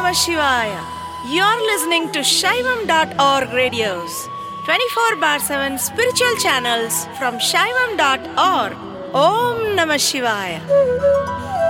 Namah Shivaya. You're listening to Shaivam.org radios, 24 bar 7 spiritual channels from Shaivam.org. Om Namah Shivaya.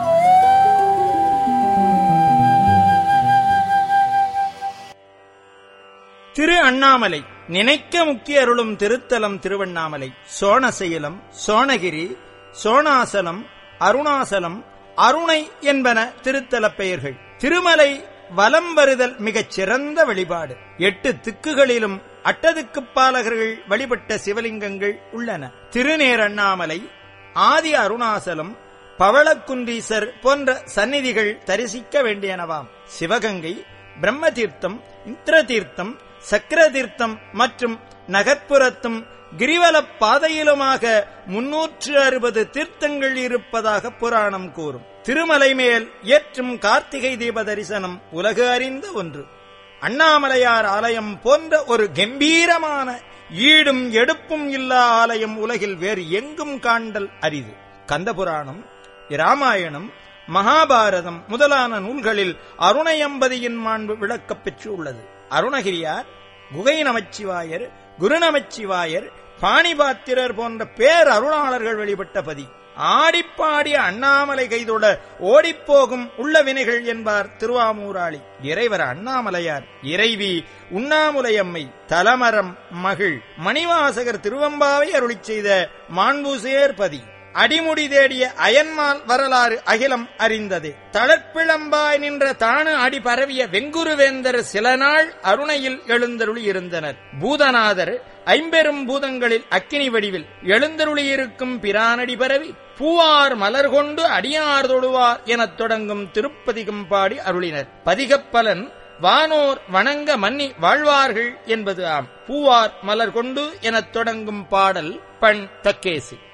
திரு அண்ணாமலை நினைக்க முக்கிய அருளும் திருத்தலம் திருவண்ணாமலை சோணசைலம் சோணகிரி சோணாசலம் அருணாசலம் அருணை என்பன திருத்தலப் பெயர்கள் திருமலை வலம் வருதல் மிகச் சிறந்த வழிபாடு எட்டு திக்குகளிலும் அட்டதுக்குப் பாலகர்கள் வழிபட்ட சிவலிங்கங்கள் உள்ளன திருநேர் அண்ணாமலை ஆதி அருணாசலம் பவளக்குன்றீசர் போன்ற சந்நிதிகள் தரிசிக்க வேண்டியனவாம் சிவகங்கை பிரம்ம தீர்த்தம் இந்திர தீர்த்தம் சக்கர தீர்த்தம் மற்றும் நகர்ப்புறத்தும் கிரிவலப் பாதையிலுமாக முன்னூற்று அறுபது தீர்த்தங்கள் இருப்பதாக புராணம் கூறும் திருமலை மேல் ஏற்றும் கார்த்திகை தீப தரிசனம் உலகு அறிந்த ஒன்று அண்ணாமலையார் ஆலயம் போன்ற ஒரு கம்பீரமான ஈடும் எடுப்பும் இல்லா ஆலயம் உலகில் வேறு எங்கும் காண்டல் அரிது கந்தபுராணம் இராமாயணம் மகாபாரதம் முதலான நூல்களில் அருணயம்பதியின் மாண்பு விளக்கப் பெற்றுள்ளது அருணகிரியார் குகை நமச்சிவாயர் குருநமச்சிவாயர் பாணிபாத்திரர் போன்ற பேர் அருளாளர்கள் வழிபட்ட பதி ஆடிப்பாடிய அண்ணாமலை கைதொட ஓடிப்போகும் உள்ள வினைகள் என்பார் திருவாமூராளி இறைவர் அண்ணாமலையார் இறைவி உண்ணாமுலையம்மை தலமரம் மகிழ் மணிவாசகர் திருவம்பாவை அருளிச் செய்த மாண்புசேர் பதி அடிமுடி தேடிய அயன்மால் வரலாறு அகிலம் அறிந்தது தளர்ப்பிளம்பாய் நின்ற தானு அடி பரவிய வெங்குருவேந்தர் சில நாள் அருணையில் எழுந்தருளி இருந்தனர் பூதநாதர் ஐம்பெரும் பூதங்களில் அக்கினி வடிவில் எழுந்தருளியிருக்கும் பிரானடி பரவி பூவார் மலர் கொண்டு அடியார் தொழுவார் எனத் தொடங்கும் திருப்பதிகம் பாடி அருளினர் பதிகப்பலன் வானோர் வணங்க மன்னி வாழ்வார்கள் என்பது ஆம் பூவார் மலர் கொண்டு எனத் தொடங்கும் பாடல் பண் தக்கேசி